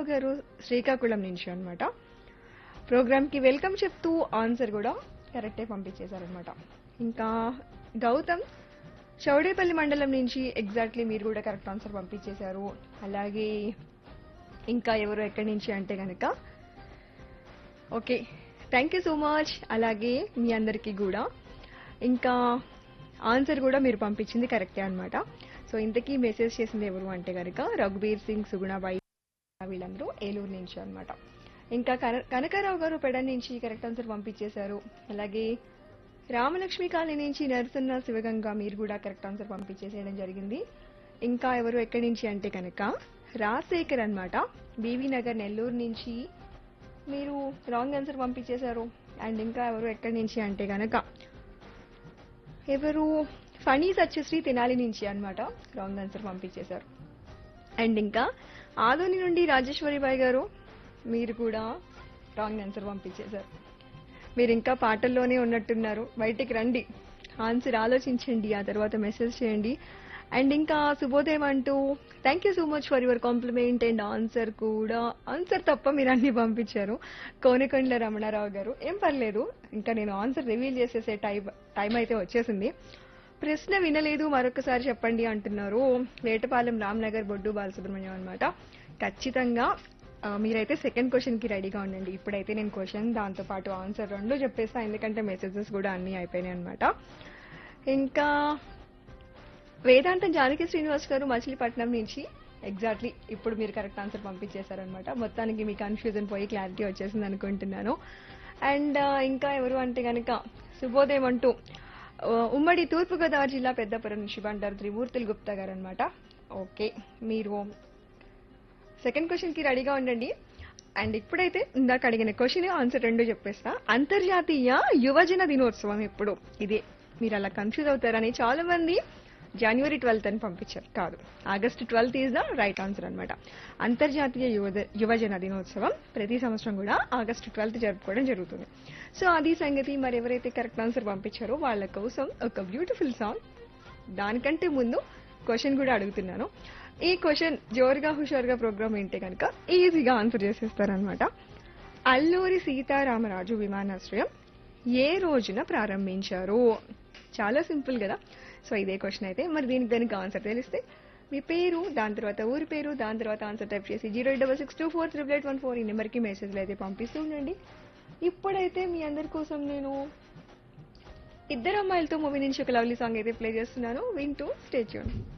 గారు శ్రీకాకుళం నుంచి అనమాట ప్రోగ్రామ్కి వెల్కమ్ చెప్తూ ఆన్సర్ కూడా కరెక్టే పంపించేశారనమాట ఇంకా గౌతమ్ చౌడేపల్లి మండలం నుంచి ఎగ్జాక్ట్లీ మీరు కూడా కరెక్ట్ ఆన్సర్ పంపించేశారు అలాగే ఇంకా ఎవరు ఎక్కడి నుంచి అంటే కనుక okay thank you so much అలాగే మీ అందరికీ కూడా ఇంకా ఆన్సర్ కూడా మీరు పంపించింది కరెక్టే అన్నమాట సో ఇంతకీ మెసేజ్ చేసింది ఎవరు అంటే కనుక రఘుబీర్ సింగ్ సుగుణబాయి వీళ్ళందరూ ఏలూరు నుంచి అన్నమాట ఇంకా కన కనకారావు గారు పెడ నుంచి కరెక్ట్ ఆన్సర్ పంపించేశారు అలాగే రామలక్ష్మి కాలనీ నుంచి నరసన్న శివగంగ మీరు కూడా కరెక్ట్ ఆన్సర్ పంపించేసేయడం జరిగింది ఇంకా ఎవరు ఎక్కడి నుంచి అంటే కనుక రాజశేఖర్ అన్నమాట బీవీ నగర్ నెల్లూరు నుంచి మీరు రాంగ్ ఆన్సర్ పంపించేశారు అండ్ ఇంకా ఎవరు ఎక్కడి నుంచి అంటే గనక ఎవరు ఫనీ సత్యశ్రీ తినాలి నుంచి అన్నమాట రాంగ్ ఆన్సర్ పంపించేశారు అండ్ ఇంకా ఆదోని నుండి రాజేశ్వరి బాయ్ గారు మీరు కూడా రాంగ్ ఆన్సర్ పంపించేశారు మీరు ఇంకా పాటల్లోనే ఉన్నట్టున్నారు బయటికి రండి ఆన్సర్ ఆలోచించండి ఆ తర్వాత మెసేజ్ చేయండి అండ్ ఇంకా శుభోదయం అంటూ thank you so much for your compliment and answer కూడా ఆన్సర్ తప్ప మీరు అన్ని పంపించారు కోనకొండల రమణారావు గారు ఏం పర్లేదు ఇంకా నేను ఆన్సర్ రివీల్ చేసేసే టైం టైం అయితే వచ్చేసింది ప్రశ్న వినలేదు మరొకసారి చెప్పండి అంటున్నారు వేటపాలెం రామ్నగర్ బొడ్డు బాలసుబ్రహ్మణ్యం అనమాట ఖచ్చితంగా ఆ, మీరైతే సెకండ్ క్వశ్చన్ కి రెడీగా ఉండండి ఇప్పుడైతే నేను క్వశ్చన్ దాంతో పాటు ఆన్సర్ రెండు చెప్పేస్తా ఎందుకంటే మెసేజెస్ కూడా అన్ని అయిపోయినాయి అనమాట ఇంకా వేదాంతం జానకి శ్రీనివాస్ గారు మచిలీపట్నం నుంచి ఎగ్జాక్ట్లీ ఇప్పుడు మీరు కరెక్ట్ ఆన్సర్ పంపించేశారనమాట మొత్తానికి మీ కన్ఫ్యూజన్ పోయి క్లారిటీ వచ్చేసింది అనుకుంటున్నాను అండ్ ఇంకా ఎవరు అంటే కనుక శుభోదయం అంటూ ఆ, ఉమ్మడి తూర్పుగోదావరి జిల్లా పెద్దపురం నుంచి బండారు త్రిమూర్తులు గుప్తా గారు అనమాట ఓకే మీరు సెకండ్ క్వశ్చన్ కి రెడీగా ఉండండి అండ్ ఇప్పుడైతే ఇందాక అడిగిన క్వశ్చన్ ఆన్సర్ రెండు చెప్పేస్తా అంతర్జాతీయ యువజన దినోత్సవం ఎప్పుడు ఇదే మీరు అలా కన్ఫ్యూజ్ అవుతారని చాలా మంది జనవరి ట్వెల్త్ అని పంపించారు కాదు August twelfth is the right answer అనమాట అంతర్జాతీయ యువద యువజన దినోత్సవం ప్రతి సంవత్సరం కూడా ఆగస్ట్ ట్వెల్త్ జరుపుకోవడం జరుగుతుంది సో అది సంగతి మరి ఎవరైతే కరెక్ట్ ఆన్సర్ పంపించారో వాళ్ళ కోసం ఒక బ్యూటిఫుల్ సాంగ్ దానికంటే ముందు క్వశ్చన్ కూడా అడుగుతున్నాను ఈ క్వశ్చన్ జోరుగా హుషారుగా ప్రోగ్రామ్ ఏంటే కనుక ఈజీగా ఆన్సర్ చేసేస్తారనమాట అల్లూరి సీతారామరాజు విమానాశ్రయం ఏ రోజున ప్రారంభించారు చాలా సింపుల్ కదా సో ఇదే క్వశ్చన్ అయితే మరి దీనికి దానికి ఆన్సర్ తెలిస్తే మీ పేరు దాని తర్వాత ఊరి పేరు దాని తర్వాత ఆన్సర్ టైప్ చేసి zero eight double six two four triple eight one four ఈ నెంబర్కి మెసేజ్లు అయితే పంపిస్తూ ఉండండి ఇప్పుడైతే మీ అందరి కోసం నేను ఇద్దరు అమ్మాయిలతో మూవీ నుంచి ఒక లవ్లీ సాంగ్ అయితే ప్లే చేస్తున్నాను వింటూ స్టే చూడండి